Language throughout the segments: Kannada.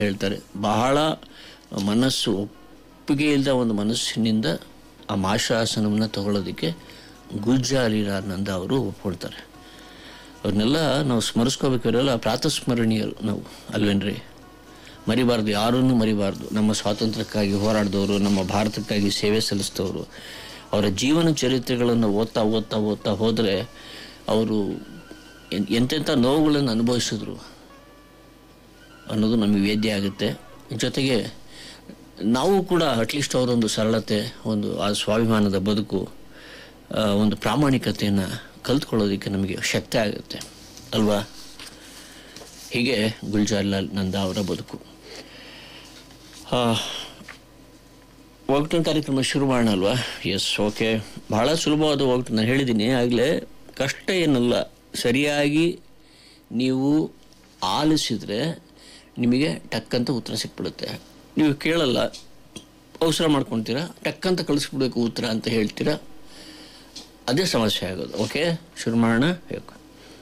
ಹೇಳ್ತಾರೆ ಬಹಳ ಮನಸ್ಸು ಒಪ್ಪಿಗೆ ಇಲ್ಲದ ಒಂದು ಮನಸ್ಸಿನಿಂದ ಆ ಮಾಶಾಸನವನ್ನು ತಗೊಳ್ಳೋದಕ್ಕೆ ಗುಜ್ಜಾಲಿರಾನಂದ ಅವರು ಒಪ್ಕೊಳ್ತಾರೆ ಅವ್ರನ್ನೆಲ್ಲ ನಾವು ಸ್ಮರಿಸ್ಕೋಬೇಕಾರಲ್ಲ ಪ್ರಾತಸ್ಮರಣೀಯರು ನಾವು ಅಲ್ವೇನ್ರಿ ಮರಿಬಾರ್ದು ಯಾರನ್ನೂ ಮರಿಬಾರ್ದು ನಮ್ಮ ಸ್ವಾತಂತ್ರ್ಯಕ್ಕಾಗಿ ಹೋರಾಡಿದವರು ನಮ್ಮ ಭಾರತಕ್ಕಾಗಿ ಸೇವೆ ಸಲ್ಲಿಸಿದವರು ಅವರ ಜೀವನ ಚರಿತ್ರೆಗಳನ್ನು ಓದ್ತಾ ಓದ್ತಾ ಓದ್ತಾ ಹೋದರೆ ಅವರು ಎನ್- ಎಂತೆಂಥ ನೋವುಗಳನ್ನು ಅನುಭವಿಸಿದ್ರು ಅನ್ನೋದು ನಮಗೆ ವೇದ್ಯ ಆಗುತ್ತೆ ಜೊತೆಗೆ ನಾವು ಕೂಡ ಅಟ್ಲೀಸ್ಟ್ ಅವರೊಂದು ಸರಳತೆ ಒಂದು ಆ ಸ್ವಾಭಿಮಾನದ ಬದುಕು ಆ, ಒಂದು ಪ್ರಾಮಾಣಿಕತೆಯನ್ನು ಕಲ್ತ್ಕೊಳ್ಳೋದಕ್ಕೆ ನಮಗೆ ಶಕ್ತಿ ಆಗುತ್ತೆ ಅಲ್ವಾ ಹೀಗೆ ಗುಲ್ಜಾರ್ಲಾಲ್ ನಂದ ಅವರ ಬದುಕು ಆ, ಒಗಟಿನ ಕಾರ್ಯಕ್ರಮ ಶುರು ಮಾಡೋಣ ಅಲ್ವಾ ಎಸ್ ಓಕೆ ಭಾಳ ಸುಲಭವಾದ ಒಗಟು ನಾನು ಹೇಳಿದ್ದೀನಿ ಆಗಲೇ ಕಷ್ಟ ಏನಲ್ಲ ಸರಿಯಾಗಿ ನೀವು ಆಲಿಸಿದರೆ ನಿಮಗೆ ಟಕ್ಕಂತ ಉತ್ತರ ಸಿಕ್ಬಿಡುತ್ತೆ ನೀವು ಕೇಳಲ್ಲ ಅವಸರ ಮಾಡ್ಕೊಳ್ತೀರಾ ಟಕ್ಕಂತ ಕಳಿಸ್ಬಿಡ್ಬೇಕು ಉತ್ತರ ಅಂತ ಹೇಳ್ತೀರಾ ಅದೇ ಸಮಸ್ಯೆ ಆಗೋದು ಓಕೆ ಶುರು ಮಾಡೋಣ ಬೇಕು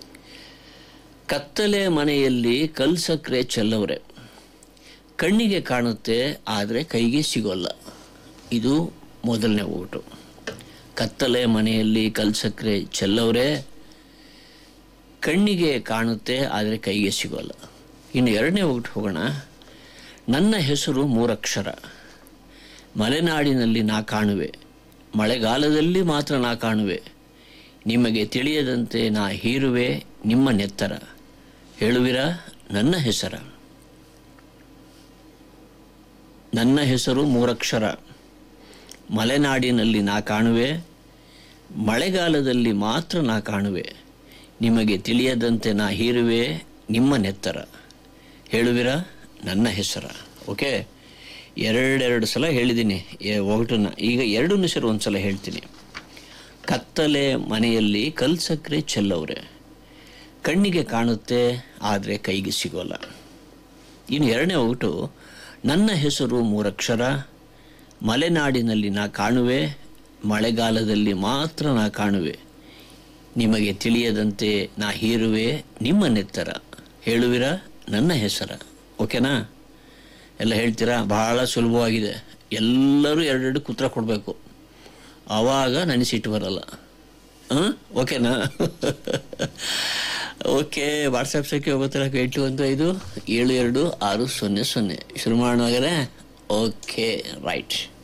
ಕತ್ತಲೆ ಮನೆಯಲ್ಲಿ ಕಲ್ ಸಕ್ಕರೆ ಚೆಲ್ಲವ್ರೆ ಕಣ್ಣಿಗೆ ಕಾಣುತ್ತೆ ಆದರೆ ಕೈಗೆ ಸಿಗೋಲ್ಲ ಇದು ಮೊದಲನೇ ಓಟು ಕತ್ತಲೆ ಮನೆಯಲ್ಲಿ ಕಲ್ ಸಕ್ಕರೆ ಚೆಲ್ಲವ್ರೆ ಕಣ್ಣಿಗೆ ಕಾಣುತ್ತೆ ಆದರೆ ಕೈಗೆ ಸಿಗೋಲ್ಲ ಇನ್ನು ಎರಡನೇ ಒಗಟು ಹೋಗೋಣ ನನ್ನ ಹೆಸರು ಮೂರಕ್ಷರ ಮಲೆನಾಡಿನಲ್ಲಿ ನಾ ಕಾಣುವೆ ಮಳೆಗಾಲದಲ್ಲಿ ಮಾತ್ರ ನಾ ಕಾಣುವೆ ನಿಮಗೆ ತಿಳಿಯದಂತೆ ನಾ ಹೀರುವೆ ನಿಮ್ಮ ನೆತ್ತರ ಹೇಳುವಿರಾ ನನ್ನ ಹೆಸರ ನನ್ನ ಹೆಸರು ಮೂರಕ್ಷರ ಮಲೆನಾಡಿನಲ್ಲಿ ನಾ ಕಾಣುವೆ ಮಳೆಗಾಲದಲ್ಲಿ ಮಾತ್ರ ನಾ ಕಾಣುವೆ ನಿಮಗೆ ತಿಳಿಯದಂತೆ ನಾ ಹೀರುವೆ ನಿಮ್ಮ ನೆತ್ತರ ಹೇಳುವಿರಾ ನನ್ನ ಹೆಸರ ಓಕೆ ಎರಡೆರಡು ಸಲ ಹೇಳಿದ್ದೀನಿ ಎ- ಒಗಟನ್ನ ಈಗ ಎರಡು ಹೆಸರು ಒಂದು ಸಲ ಹೇಳ್ತೀನಿ ಕತ್ತಲೆ ಮನೆಯಲ್ಲಿ ಕಲ್ ಸಕ್ಕರೆ ಚೆಲ್ಲವ್ರೆ ಕಣ್ಣಿಗೆ ಕಾಣುತ್ತೆ ಆದರೆ ಕೈಗೆ ಸಿಗೋಲ್ಲ ಇನ್ನು ಎರಡನೇ ಒಗಟು ನನ್ನ ಹೆಸರು ಮೂರಕ್ಷರ ಮಲೆನಾಡಿನಲ್ಲಿ ನಾ ಕಾಣುವೆ ಮಳೆಗಾಲದಲ್ಲಿ ಮಾತ್ರ ನಾ ಕಾಣುವೆ ನಿಮಗೆ ತಿಳಿಯದಂತೆ ನಾ ಹೀರುವೆ ನಿಮ್ಮ ನೆತ್ತರ ಹೇಳುವಿರಾ ನನ್ನ ಹೆಸರ ಓಕೆನಾ ಎಲ್ಲ ಹೇಳ್ತೀರಾ ಬಹಳ ಸುಲಭವಾಗಿದೆ ಎಲ್ಲರೂ ಎರಡೆರಡು ಉತ್ತರ ಕೊಡಬೇಕು ಆವಾಗ ನನಗೆ ಸಿಟ್ಟು ಬರಲ್ಲ ಹಾಂ ಓಕೆನಾ ಓಕೆ ವಾಟ್ಸಪ್ ಸಂಖ್ಯೆ ಒಂಬತ್ತು ಎಂಟು ಒಂದು ಐದು ಏಳು ಎರಡು ಆರು ಸೊನ್ನೆ ಸೊನ್ನೆ ಶುರು ಮಾಡೋಣ ಹಾಗಾದ್ರೆ ಓಕೆ ರೈಟ್